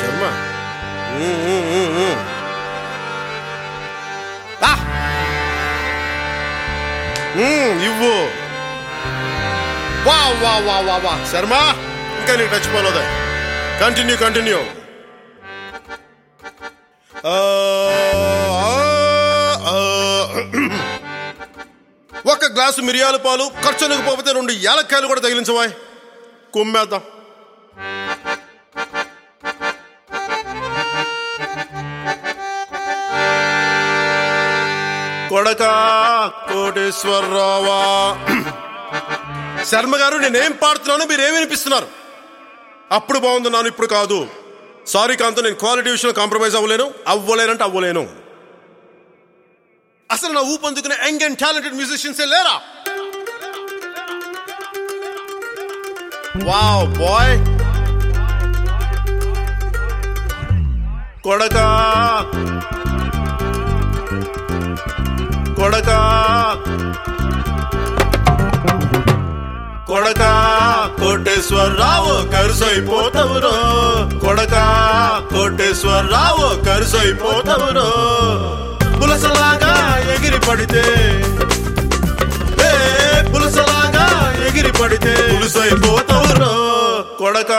శర్మ మ్మ్, మ్మ్, మ్మ్, మ్మ్. ఆ! మ్మ్, ఇవ్వు వా వా వా వా వా శర్మ ఇంకా నీకు టచ్ పోలేదా కంటిన్యూ కంటిన్యూ ఒక గ్లాసు మిరియాల పాలు ఖర్చులకు పోతే రెండు ఏలక్కాయలు కూడా తగిలించవా కుమ్మేద్దాం కొడక కోటేశ్వరరావా శర్మ గారు నేనేం పాడుతున్నాను మీరు ఏమి వినిపిస్తున్నారు అప్పుడు బాగుందన్నాను ఇప్పుడు కాదు సారీ కాంత నేను క్వాలిటీ విషయంలో కాంప్రమైజ్ అవ్వలేను అవ్వలేనంటే అవ్వలేను అసలు నా ఊపందుకునే యంగ్ అండ్ టాలెంటెడ్ మ్యూజిషియన్స్ లేరా వావ్ బాయ్ కొడక కొడక కొడక కోటేశ్వరరావు కరుసైపోతవురో కొడక కోటేశ్వరరావు కరుసైపోతవురో పులసలాగా ఎగిరి పడితే ఏ పులసలాగా ఎగిరి పడితే పులుసైపోతవురో కొడక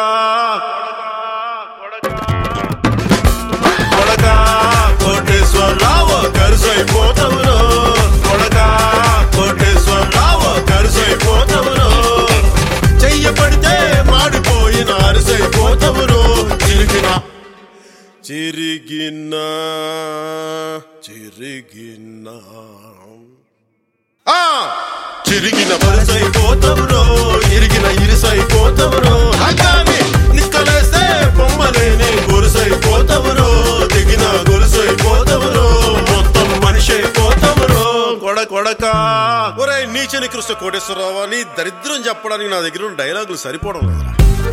కొడక కోటేశ్వరరావు కరుసైపోతవురో కొడక కోటేశ్వరరావు కరుసైపోతవురో చెయ్య పడితే మాడిపోయిన అరిసైపోతవురో చిరిగిన చిరిగిన చిరిగిన ఆ చిరిగిన వరుసైపోతవురో ఇరిగిన ఇరుసైపోతవురో హంగామి నిక్కలేస్తే బొమ్మలేని గొలుసైపోతవురో దిగిన గొలుసైపోతవురో మొత్తం మనిషి అయిపోతవురో కొడ కొడక ఒరే నీచ నికృష్ట కోటేశ్వరరావు నీ దరిద్రం చెప్పడానికి నా దగ్గర ఉన్న డైలాగులు సరిపోవడం లేదురా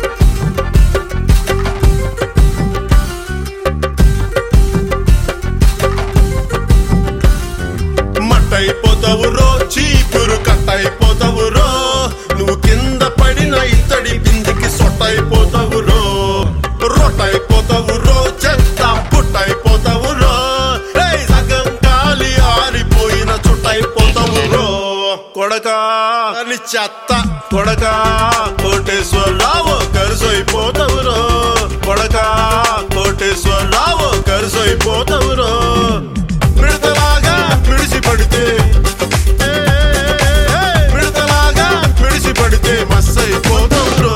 మట్టయిపోతావు రో చీపురు కట్టయిపోతావు రో నువ్వు కింద పడిన ఇతడి బిందికి సొట్టయిపోతావు రో రొట్టయిపోతావు రో చెత్త పుట్టయిపోతావు రో ఏయ్, సగం గాలి ఆరిపోయిన చుట్టయిపోతావు రో కొడక అని చెత్త కొడక కోటేశ్వరరావు కరుసైపోతావు రో కొడక కోటేశ్వరరావు కరుసైపోతావు రో మిడతలాగా మిడిసి పడితే ఏ, ఏ, మిడతలాగా మిడిసి పడితే మస్సైపోతావు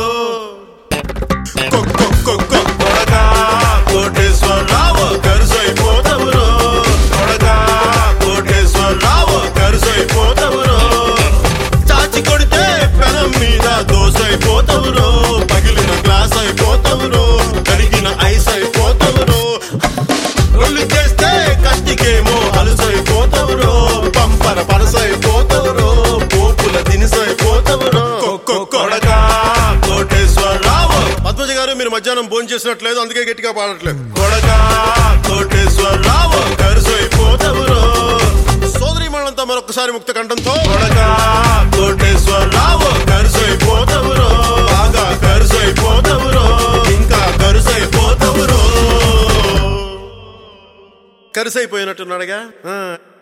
కొడక కోటేశ్వరరావు కరుసైపోతావు కొడక కోటేశ్వరరావు కరుసైపోతావు చాచి కొడితే పెనం మీద దోసైపోతావు పగిలిన గ్లాస్ అయిపోతావు కరిగిన ఐస్ అయిపోతావు ఒళ్ళు చేస్తే కత్తికేమో అలసైపోతావురో పంపర పరసైపోతావురో పోపుల దినిసైపోతావురో కొడక కోటేశ్వరరావు పద్మజ గారు మీరు మధ్యాహ్నం భోజనం చేసినట్లేదు అందుకే గట్టిగా పాడట్లేదు కొడక కోటేశ్వరరావు కరుసైపోతావురో సోదరి మనంతా మరొకసారి ముక్త కంఠంతో కొడక కోటేశ్వరరావు కరుసైపోతావురో బాగా కరుసైపోతావురో ఇంకా కరుసైపోతావురో కరిసైపోయినట్టున్నాడుగా ఆ.